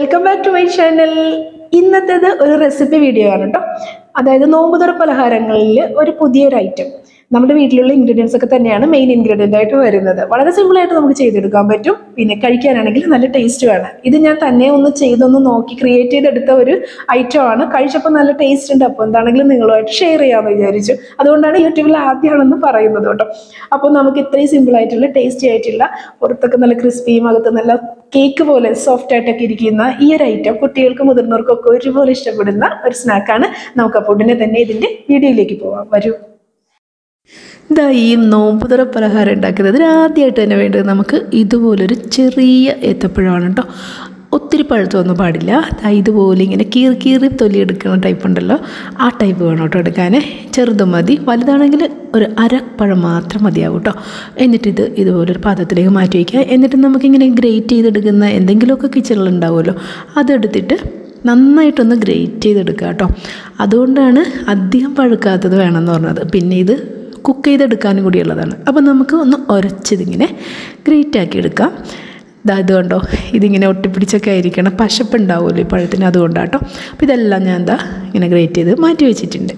welcome back to my channel ഇന്നത്തേത് ഒരു recipe video ആണ് കേട്ടോ അതായത് നോമ്പുതുറ പലഹാരങ്ങളിൽ ഒരു പുതിയൊരു ഐറ്റം നമ്മുടെ വീട്ടിലുള്ള ഇൻഗ്രീഡിയൻസ് ഒക്കെ തന്നെയാണ് മെയിൻ ഇൻഗ്രീഡിയൻ്റ് ആയിട്ട് വരുന്നത് വളരെ സിമ്പിൾ ആയിട്ട് നമുക്ക് ചെയ്തെടുക്കാൻ പറ്റും പിന്നെ കഴിക്കാനാണെങ്കിൽ നല്ല ടേസ്റ്റ് വേണം ഇത് ഞാൻ തന്നെ ഒന്ന് ചെയ്തൊന്ന് നോക്കി ക്രിയേറ്റ് ചെയ്തെടുത്ത ഒരു ഐറ്റം ആണ് കഴിച്ചപ്പോൾ നല്ല ടേസ്റ്റ് ഉണ്ട് അപ്പോൾ എന്താണെങ്കിലും നിങ്ങളുമായിട്ട് ഷെയർ ചെയ്യാമെന്ന് വിചാരിച്ചു അതുകൊണ്ടാണ് യൂട്യൂബിൽ ആദ്യമാണെന്ന് പറയുന്നത് കേട്ടോ അപ്പോൾ നമുക്ക് ഇത്രയും സിമ്പിൾ ആയിട്ടുള്ള ടേസ്റ്റി ആയിട്ടുള്ള പുറത്തൊക്കെ നല്ല ക്രിസ്പിയും അകത്ത് നല്ല കേക്ക് പോലെ സോഫ്റ്റ് ആയിട്ടൊക്കെ ഇരിക്കുന്ന ഈ ഒരു ഐറ്റം കുട്ടികൾക്കും മുതിർന്നവർക്കും ഒക്കെ ഒരുപോലെ ഇഷ്ടപ്പെടുന്ന ഒരു സ്നാക്കാണ് നമുക്ക് അപ്പോൾ ഉടനെ തന്നെ ഇതിൻ്റെ വീഡിയോയിലേക്ക് പോവാം വരൂ ഇതാ ഈ നോമ്പുതറ പലഹാരം ഉണ്ടാക്കുന്നത് ആദ്യമായിട്ട് തന്നെ വേണ്ടത് നമുക്ക് ഇതുപോലൊരു ചെറിയ ഏത്തപ്പഴമാണ് കേട്ടോ ഒത്തിരി പഴുത്തൊന്നും പാടില്ല ദാ ഇതുപോലെ ഇങ്ങനെ കീറി കീറി തൊലി എടുക്കുന്ന ടൈപ്പ് ഉണ്ടല്ലോ ആ ടൈപ്പ് വേണം കേട്ടോ എടുക്കാൻ ചെറുതും മതി വലുതാണെങ്കിൽ ഒരു അരപ്പഴം മാത്രം മതിയാവും കേട്ടോ എന്നിട്ടിത് ഇതുപോലൊരു പാത്രത്തിലേക്ക് മാറ്റി വയ്ക്കുക എന്നിട്ട് നമുക്കിങ്ങനെ ഗ്രേറ്റ് ചെയ്തെടുക്കുന്ന എന്തെങ്കിലുമൊക്കെ കിച്ചണിൽ ഉണ്ടാവുമല്ലോ അതെടുത്തിട്ട് നന്നായിട്ടൊന്ന് ഗ്രേറ്റ് ചെയ്തെടുക്കുക കേട്ടോ അതുകൊണ്ടാണ് അധികം പഴുക്കാത്തത് വേണമെന്ന് പറഞ്ഞത് പിന്നെ ഇത് കുക്ക് ചെയ്തെടുക്കാനും കൂടിയുള്ളതാണ് അപ്പോൾ നമുക്ക് ഒന്ന് ഉരച്ചതിങ്ങനെ ഗ്രേറ്റ് ആക്കി എടുക്കാം ഇതാ ഇത് കണ്ടോ ഇതിങ്ങനെ ഒട്ടിപ്പിടിച്ചൊക്കെ ആയിരിക്കണം പശപ്പുണ്ടാവുമല്ലോ ഈ പഴത്തിന് അതുകൊണ്ടാട്ടോ അപ്പോൾ ഇതെല്ലാം ഞാൻ എന്താ ഇങ്ങനെ ഗ്രേറ്റ് ചെയ്ത് മാറ്റി വെച്ചിട്ടുണ്ട്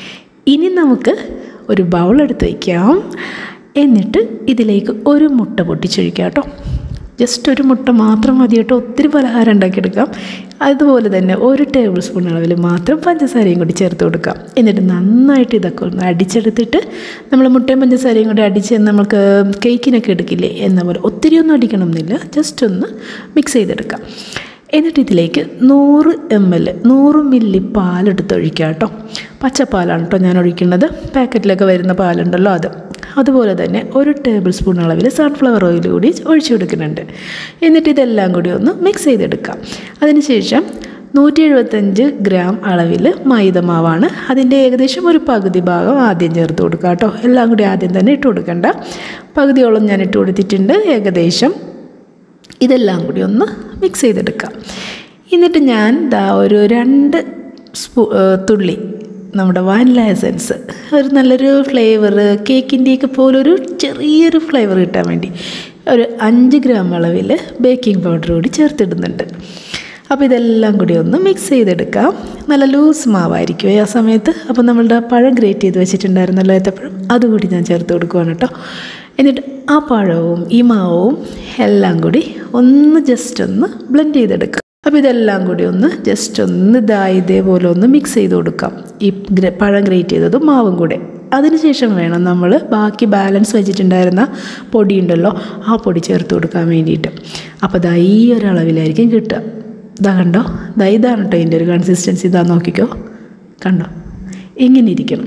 ഇനി നമുക്ക് ഒരു ബൗൾ എടുത്ത് വയ്ക്കാം എന്നിട്ട് ഇതിലേക്ക് ഒരു മുട്ട പൊട്ടിച്ചൊഴിക്കാം കേട്ടോ ജസ്റ്റ് ഒരു മുട്ട മാത്രം മതി കേട്ടോ ഒത്തിരി പലഹാരം ഉണ്ടാക്കിയെടുക്കാം അതുപോലെ തന്നെ ഒരു ടേബിൾ സ്പൂൺ അളവിൽ മാത്രം പഞ്ചസാരയും കൂടി ചേർത്ത് കൊടുക്കാം എന്നിട്ട് നന്നായിട്ട് ഇതൊക്കെ ഒന്ന് അടിച്ചെടുത്തിട്ട് നമ്മൾ മുട്ടയും പഞ്ചസാരയും കൂടി അടിച്ച് നമുക്ക് കേക്കിനൊക്കെ എടുക്കില്ലേ എന്ന പോലെ ഒത്തിരി ഒന്നും അടിക്കണം എന്നില്ല ജസ്റ്റ് ഒന്ന് മിക്സ് ചെയ്തെടുക്കാം എന്നിട്ട് ഇതിലേക്ക് നൂറ് എം എൽ നൂറ് മില്ലി പാലെടുത്ത് ഒഴിക്കുക കേട്ടോ പച്ചപ്പാലാണ് കേട്ടോ ഞാൻ ഒഴിക്കുന്നത് പാക്കറ്റിലൊക്കെ വരുന്ന പാലുണ്ടല്ലോ അത് അതുപോലെ തന്നെ ഒരു ടേബിൾ സ്പൂൺ അളവിൽ സൺഫ്ലവർ ഓയിൽ കൂടി ഒഴിച്ചു കൊടുക്കുന്നുണ്ട് എന്നിട്ട് ഇതെല്ലാം കൂടി ഒന്ന് മിക്സ് ചെയ്തെടുക്കാം അതിനുശേഷം നൂറ്റി എഴുപത്തഞ്ച് ഗ്രാം അളവിൽ മൈദമാവാണ് അതിൻ്റെ ഏകദേശം ഒരു പകുതി ഭാഗം ആദ്യം ചേർത്ത് കൊടുക്കുക കേട്ടോ എല്ലാം കൂടി ആദ്യം തന്നെ ഇട്ട് കൊടുക്കണ്ട പകുതിയോളം ഞാൻ ഇട്ട് കൊടുത്തിട്ടുണ്ട് ഏകദേശം ഇതെല്ലാം കൂടി ഒന്ന് മിക്സ് ചെയ്തെടുക്കാം എന്നിട്ട് ഞാൻ ദാ ഒരു രണ്ട് സ്പൂ തുള്ളി നമ്മുടെ വാനില എസൻസ് ഒരു നല്ലൊരു ഫ്ലേവർ കേക്കിൻ്റെയൊക്കെ പോലൊരു ചെറിയൊരു ഫ്ലേവർ കിട്ടാൻ വേണ്ടി ഒരു അഞ്ച് ഗ്രാം അളവിൽ ബേക്കിംഗ് പൗഡർ കൂടി ചേർത്തിടുന്നുണ്ട് അപ്പോൾ ഇതെല്ലാം കൂടി ഒന്ന് മിക്സ് ചെയ്തെടുക്കാം നല്ല ലൂസ് മാവായിരിക്കും ആ സമയത്ത് അപ്പോൾ നമ്മളുടെ പഴം ഗ്രേറ്റ് ചെയ്ത് വെച്ചിട്ടുണ്ടായിരുന്നല്ലോ ഏത്തപ്പഴം അതുകൂടി ഞാൻ ചേർത്ത് കൊടുക്കുവാണ് കേട്ടോ എന്നിട്ട് ആ പഴവും ഈ മാവും എല്ലാം കൂടി ഒന്ന് ജസ്റ്റ് ഒന്ന് ബ്ലെൻഡ് ചെയ്തെടുക്കാം അപ്പോൾ ഇതെല്ലാം കൂടി ഒന്ന് ജസ്റ്റ് ഒന്ന് ഇതാ ഇതേപോലെ ഒന്ന് മിക്സ് ചെയ്ത് കൊടുക്കാം ഈ പഴം ഗ്രേറ്റ് ചെയ്തതും മാവും കൂടെ അതിനുശേഷം വേണം നമ്മൾ ബാക്കി ബാലൻസ് വെച്ചിട്ടുണ്ടായിരുന്ന പൊടി ഉണ്ടല്ലോ ആ പൊടി ചേർത്ത് കൊടുക്കാൻ വേണ്ടിയിട്ട് അപ്പോൾ ദാ ഈ ഒരളവിലായിരിക്കും കിട്ടുക ഇതാ കണ്ടോ ദാ ഇതാണ് കേട്ടോ ഇതിൻ്റെ ഒരു കൺസിസ്റ്റൻസി ഇതാ നോക്കിക്കോ കണ്ടോ ഇങ്ങനെ ഇരിക്കണം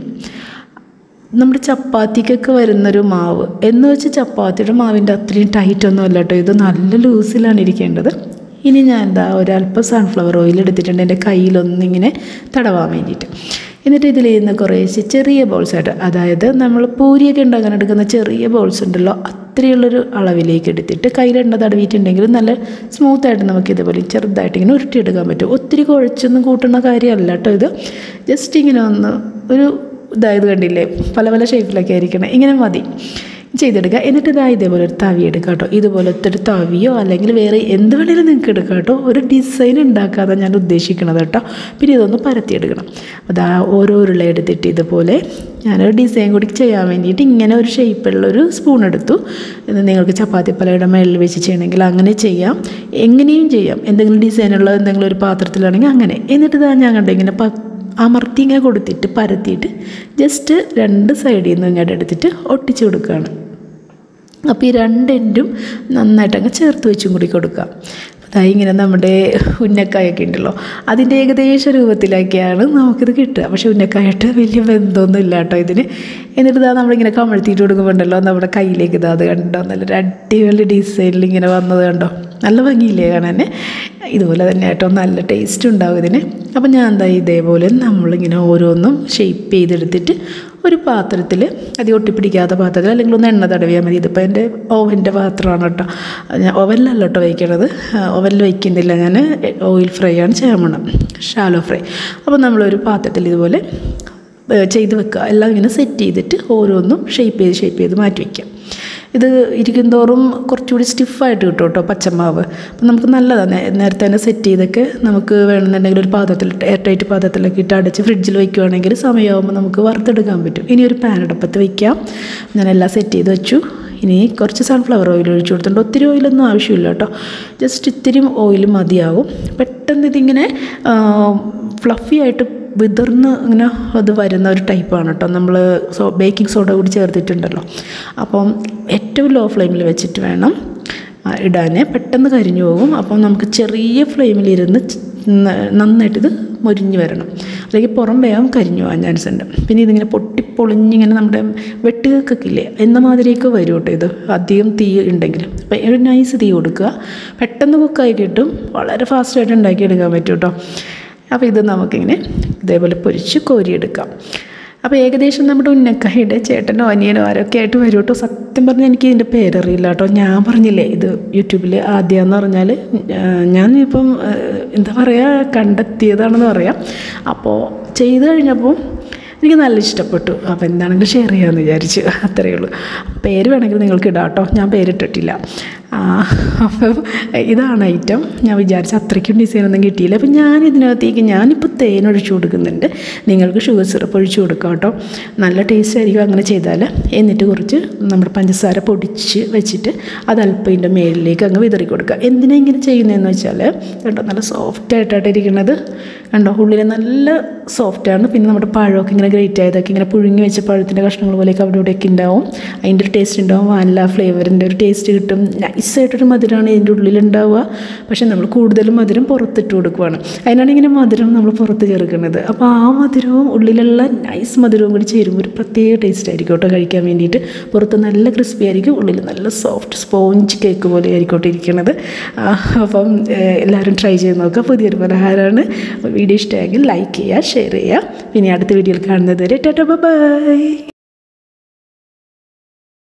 നമ്മുടെ ചപ്പാത്തിക്കൊക്കെ വരുന്നൊരു മാവ് എന്ന് വെച്ച് ചപ്പാത്തിയുടെ മാവിൻ്റെ അത്രയും ടൈറ്റ് ഒന്നും അല്ല കേട്ടോ ഇത് നല്ല ലൂസിലാണ് ഇരിക്കേണ്ടത് ഇനി ഞാൻ എന്താ ഒരല്പം സൺഫ്ലവർ ഓയിൽ എടുത്തിട്ടുണ്ട് എൻ്റെ കയ്യിലൊന്നിങ്ങനെ തടവാൻ വേണ്ടിയിട്ട് എന്നിട്ട് ഇതിൽ നിന്ന് കുറേശ്ശെ ചെറിയ ബോൾസായിട്ട് അതായത് നമ്മൾ പൂരിയൊക്കെ ഉണ്ടാക്കാൻ എടുക്കുന്ന ചെറിയ ബോൾസ് ഉണ്ടല്ലോ അത്രയുള്ളൊരു അളവിലേക്ക് എടുത്തിട്ട് കയ്യിലെണ്ണ തടവിയിട്ടുണ്ടെങ്കിൽ നല്ല സ്മൂത്തായിട്ട് നമുക്ക് ഇതുപോലെ ചെറുതായിട്ട് ഇങ്ങനെ ഉരുട്ടിയെടുക്കാൻ പറ്റും ഒത്തിരി കുഴച്ചൊന്നും കൂട്ടുന്ന കാര്യമല്ല കേട്ടോ ഇത് ജസ്റ്റ് ഇങ്ങനെ ഒന്ന് ഒരു ഇതായത് കണ്ടില്ലേ പല പല ഷേപ്പിലൊക്കെ ആയിരിക്കണം ഇങ്ങനെ മതി ചെയ്തെടുക്കുക എന്നിട്ട് ഇതാ ഇതേപോലെ ഒരു തവി എടുക്കുക കേട്ടോ ഇതുപോലത്തെ ഒരു തവിയോ അല്ലെങ്കിൽ വേറെ എന്ത് വേണേലും നിങ്ങൾക്ക് എടുക്കാം കേട്ടോ ഒരു ഡിസൈൻ ഉണ്ടാക്കാതെ ഞാൻ ഉദ്ദേശിക്കണത് കേട്ടോ പിന്നെ ഇതൊന്ന് പരത്തിയെടുക്കണം അതാ ഓരോ ഉരുള എടുത്തിട്ട് ഇതുപോലെ ഞാനൊരു ഡിസൈൻ കൂടി ചെയ്യാൻ വേണ്ടിയിട്ട് ഇങ്ങനെ ഒരു ഷേപ്പുള്ളൊരു സ്പൂൺ എടുത്തു ഇത് നിങ്ങൾക്ക് ചപ്പാത്തി പലയുടെ മേളിൽ വെച്ച് ചെയ്യണമെങ്കിൽ അങ്ങനെ ചെയ്യാം എങ്ങനെയും ചെയ്യാം എന്തെങ്കിലും ഡിസൈനുള്ള എന്തെങ്കിലും ഒരു പാത്രത്തിലാണെങ്കിൽ അങ്ങനെ എന്നിട്ട് ഇതാ ഞാൻ കണ്ടോ ഇങ്ങനെ അമർത്തി ഇങ്ങനെ കൊടുത്തിട്ട് പരത്തിയിട്ട് ജസ്റ്റ് രണ്ട് സൈഡിൽ നിന്ന് ഇങ്ങോട്ട് എടുത്തിട്ട് ഒട്ടിച്ചു കൊടുക്കുകയാണ് അപ്പോൾ ഈ രണ്ടെൻഡും നന്നായിട്ട് അങ്ങ് ചേർത്ത് വെച്ചും കൂടി കൊടുക്കുക അതായത് ഇങ്ങനെ നമ്മുടെ ഉന്നക്കായൊക്കെ ഉണ്ടല്ലോ അതിൻ്റെ ഏകദേശ രൂപത്തിലൊക്കെയാണ് നമുക്കിത് കിട്ടുക പക്ഷേ ഉന്നക്കായിട്ട് വലിയ ബന്ധമൊന്നും ഇല്ല കേട്ടോ ഇതിന് എന്നിട്ട് ഇതാ നമ്മളിങ്ങനെ കമഴ്ത്തിയിട്ട് കൊടുക്കുമ്പോണ്ടല്ലോ നമ്മുടെ കയ്യിലേക്ക് ഇതാ അത് കണ്ടോ നല്ലൊരു അടിപൊളി ഡിസൈനിൽ ഇങ്ങനെ വന്നത് കണ്ടോ നല്ല ഭംഗിയില്ലേ കാണാൻ ഇതുപോലെ തന്നെ കേട്ടോ നല്ല ടേസ്റ്റ് ഉണ്ടാവും ഇതിന് അപ്പം ഞാൻ എന്താ ഇതേപോലെ നമ്മളിങ്ങനെ ഓരോന്നും ഷേപ്പ് ചെയ്തെടുത്തിട്ട് ഒരു പാത്രത്തിൽ അധികം ഒട്ടിപ്പിടിക്കാത്ത പാത്രത്തിൽ അല്ലെങ്കിൽ ഒന്ന് എണ്ണ തടവിയാൽ മതി ഇതിപ്പോൾ എൻ്റെ ഓവൻ്റെ പാത്രമാണ് കേട്ടോ ഞാൻ ഓവനിലല്ല കേട്ടോ വയ്ക്കണത് ഓവനിൽ വയ്ക്കുന്നില്ല ഞാൻ ഓയിൽ ഫ്രൈ ആണ് ചെയ്യാൻ പോണം ഷാലോ ഫ്രൈ അപ്പോൾ നമ്മളൊരു പാത്രത്തിൽ ഇതുപോലെ ചെയ്ത് വെക്കുക എല്ലാം ഇങ്ങനെ സെറ്റ് ചെയ്തിട്ട് ഓരോന്നും ഷേപ്പ് ചെയ്ത് ഷേപ്പ് ചെയ്ത് മാറ്റി വയ്ക്കാം ഇത് ഇരിക്കും തോറും കുറച്ചുകൂടി സ്റ്റിഫായിട്ട് കിട്ടും കേട്ടോ പച്ചമാവ് അപ്പം നമുക്ക് നല്ലതാണ് നേരത്തെ തന്നെ സെറ്റ് ചെയ്തൊക്കെ നമുക്ക് വേണമെന്നുണ്ടെങ്കിൽ ഒരു പാത്രത്തിൽ എയർ ടൈറ്റ് പാത്രത്തിലൊക്കെ ഇട്ട് അടച്ച് ഫ്രിഡ്ജിൽ വയ്ക്കുവാണെങ്കിൽ സമയമാകുമ്പോൾ നമുക്ക് വറുത്തെടുക്കാൻ പറ്റും ഇനി ഒരു പാൻ അടുപ്പത്ത് വയ്ക്കാം ഞാൻ എല്ലാം സെറ്റ് ചെയ്ത് വെച്ചു ഇനി കുറച്ച് സൺഫ്ലവർ ഓയിൽ ഒഴിച്ചു കൊടുത്തിട്ടുണ്ട് ഒത്തിരി ഓയിലൊന്നും ആവശ്യമില്ല കേട്ടോ ജസ്റ്റ് ഇത്തിരി ഓയിൽ മതിയാവും പെട്ടെന്ന് ഇതിങ്ങനെ ഫ്ലഫി ആയിട്ട് വിതർന്ന് ഇങ്ങനെ അത് വരുന്ന ഒരു ടൈപ്പാണ് കേട്ടോ നമ്മൾ സോ ബേക്കിംഗ് സോഡ കൂടി ചേർത്തിട്ടുണ്ടല്ലോ അപ്പം ഏറ്റവും ലോ ഫ്ലെയിമിൽ വെച്ചിട്ട് വേണം ആ, ഇടാൻ പെട്ടെന്ന് കരിഞ്ഞു പോകും അപ്പം നമുക്ക് ചെറിയ ഫ്ലെയിമിലിരുന്ന് ച്- ന- നന്നായിട്ട് ഇത് മൊരിഞ്ഞ് വരണം അല്ലെങ്കിൽ പുറം വേഗം കരിഞ്ഞു പോകാൻ ചാൻസ് ഉണ്ട് പിന്നെ ഇതിങ്ങനെ പൊട്ടിപ്പൊളിഞ്ഞിങ്ങനെ നമ്മുടെ വെട്ടുകൾക്കൊക്കെ ഇല്ലേ എന്ന മാതിരിയൊക്കെ വരും കേട്ടോ ഇത് അധികം തീ ഉണ്ടെങ്കിൽ അപ്പം ഒരു നൈസ് തീ കൊടുക്കുക പെട്ടെന്ന് കുക്കായി കിട്ടും വളരെ ഫാസ്റ്റായിട്ട് ഉണ്ടാക്കിയെടുക്കാൻ പറ്റും കേട്ടോ അപ്പോൾ ഇത് നമുക്കിങ്ങനെ ഇതേപോലെ പൊരിച്ച് കോരിയെടുക്കാം അപ്പോൾ ഏകദേശം നമ്മുടെ ഉന്നക്കായുടെ ചേട്ടനോ അനിയനോ ആരൊക്കെ ആയിട്ട് വരും കേട്ടോ സത്യം പറഞ്ഞാൽ എനിക്ക് ഇതിൻ്റെ പേരറിയില്ല കേട്ടോ ഞാൻ പറഞ്ഞില്ലേ ഇത് യൂട്യൂബിൽ ആദ്യമെന്ന് പറഞ്ഞാൽ ഞാൻ ഇപ്പം എന്താ പറയുക കണ്ടെത്തിയതാണെന്ന് പറയാം അപ്പോൾ ചെയ്ത് കഴിഞ്ഞപ്പോൾ എനിക്ക് നല്ല ഇഷ്ടപ്പെട്ടു അപ്പോൾ എന്താണെങ്കിലും ഷെയർ ചെയ്യാമെന്ന് വിചാരിച്ചു അത്രയേ ഉള്ളൂ പേര് വേണമെങ്കിൽ നിങ്ങൾക്ക് ഇടാം കേട്ടോ ഞാൻ പേരിട്ടിട്ടില്ല ആ, അപ്പം ഇതാണ് ഐറ്റം ഞാൻ വിചാരിച്ച അത്രയ്ക്കും ഡിസൈനൊന്നും കിട്ടിയില്ല അപ്പം ഞാൻ ഇതിനകത്തേക്ക് ഞാനിപ്പോൾ തേൻ ഒഴിച്ചു കൊടുക്കുന്നുണ്ട് നിങ്ങൾക്ക് ഷുഗർ സിറപ്പ് ഒഴിച്ചു കൊടുക്കാം കേട്ടോ നല്ല ടേസ്റ്റ് ആയിരിക്കും അങ്ങനെ ചെയ്താൽ എന്നിട്ട് കുറച്ച് നമ്മുടെ പഞ്ചസാര പൊടിച്ച് വെച്ചിട്ട് അത് അല്പം ഇതിൻ്റെ മേളിലേക്ക് അങ്ങ് വിതറി കൊടുക്കുക എന്തിനാ ഇങ്ങനെ ചെയ്യുന്നതെന്ന് വെച്ചാൽ കണ്ടോ നല്ല സോഫ്റ്റ് ആയിട്ടാണ് ഇരിക്കുന്നത് കണ്ടോ ഉള്ളിൽ നല്ല സോഫ്റ്റാണ് പിന്നെ നമ്മുടെ പഴമൊക്കെ ഇങ്ങനെ ഗ്രേറ്റ് ആയതൊക്കെ ഇങ്ങനെ പുഴുങ്ങി വെച്ച പഴത്തിൻ്റെ കഷ്ണങ്ങൾ പോലെയൊക്കെ അവിടെ ഇവിടെയൊക്കെ ഉണ്ടാവും അതിൻ്റെ ഒരു ടേസ്റ്റ് ഉണ്ടാവും വാനില ഫ്ലേവറിൻ്റെ ഒരു ടേസ്റ്റ് കിട്ടും നൈസായിട്ടൊരു മധുരമാണ് ഇതിൻ്റെ ഉള്ളിലുണ്ടാവുക പക്ഷേ നമ്മൾ കൂടുതലും മധുരം പുറത്തിട്ട് കൊടുക്കുവാണ് അതിനാണ് ഇങ്ങനെ മധുരം നമ്മൾ പുറത്ത് ചേർക്കുന്നത് അപ്പോൾ ആ മധുരവും ഉള്ളിലുള്ള നൈസ് മധുരവും കൂടി ചേരുമ്പോൾ ഒരു പ്രത്യേക ടേസ്റ്റ് ആയിരിക്കും കേട്ടോ കഴിക്കാൻ വേണ്ടിയിട്ട് പുറത്ത് നല്ല ക്രിസ്പി ആയിരിക്കും ഉള്ളിൽ നല്ല സോഫ്റ്റ് സ്പോഞ്ച് കേക്ക് പോലെ ആയിരിക്കോട്ടെ ഇരിക്കുന്നത് ആ, അപ്പം ഏഹ്, എല്ലാവരും ട്രൈ ചെയ്ത് നോക്കുക പുതിയൊരു പലഹാരമാണ് വീഡിയോ ഇഷ്ടമായെങ്കിൽ ലൈക്ക് ചെയ്യുക ഷെയർ ചെയ്യുക പിന്നെ അടുത്ത വീഡിയോയിൽ കാണുന്നത് വരെ ടാറ്റ ബൈ